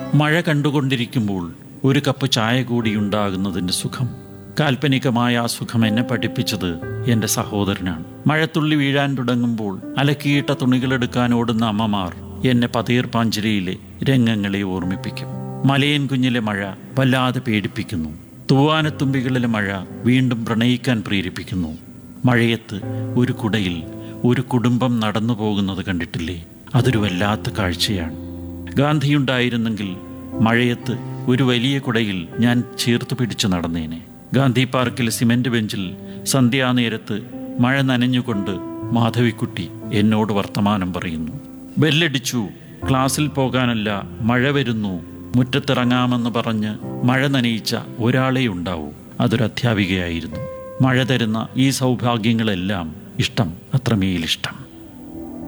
മഴ കണ്ടുകൊണ്ടിരിക്കുമ്പോൾ ഒരു കപ്പ് ചായ കൂടി ഉണ്ടാകുന്നതിൻ്റെ സുഖം കാൽപ്പനികമായ ആ സുഖം എന്നെ പഠിപ്പിച്ചത് എൻ്റെ സഹോദരനാണ് മഴത്തുള്ളി വീഴാൻ തുടങ്ങുമ്പോൾ അലക്കിയിട്ട തുണികളെടുക്കാൻ ഓടുന്ന അമ്മമാർ എന്നെ പതീർ പാഞ്ചിരിയിലെ രംഗങ്ങളെ ഓർമ്മിപ്പിക്കും മലയൻ കുഞ്ഞിലെ മഴ വല്ലാതെ പേടിപ്പിക്കുന്നു തൂവാനത്തുമ്പികളിലെ മഴ വീണ്ടും പ്രണയിക്കാൻ പ്രേരിപ്പിക്കുന്നു മഴയത്ത് ഒരു കുടയിൽ ഒരു കുടുംബം നടന്നു പോകുന്നത് കണ്ടിട്ടില്ലേ അതൊരു വല്ലാത്ത കാഴ്ചയാണ് ഗാന്ധിയുണ്ടായിരുന്നെങ്കിൽ മഴയത്ത് ഒരു വലിയ കുടയിൽ ഞാൻ ചേർത്ത് പിടിച്ചു നടന്നേനെ ഗാന്ധി പാർക്കിലെ സിമന്റ് ബെഞ്ചിൽ സന്ധ്യാനേരത്ത് മഴ നനഞ്ഞുകൊണ്ട് മാധവിക്കുട്ടി എന്നോട് വർത്തമാനം പറയുന്നു ബെല്ലടിച്ചു ക്ലാസ്സിൽ പോകാനല്ല മഴ വരുന്നു മുറ്റത്തിറങ്ങാമെന്ന് പറഞ്ഞ് മഴ നനയിച്ച ഒരാളെ ഉണ്ടാവൂ അതൊരു അധ്യാപികയായിരുന്നു മഴ തരുന്ന ഈ സൗഭാഗ്യങ്ങളെല്ലാം ഇഷ്ടം അത്രമേലിഷ്ടം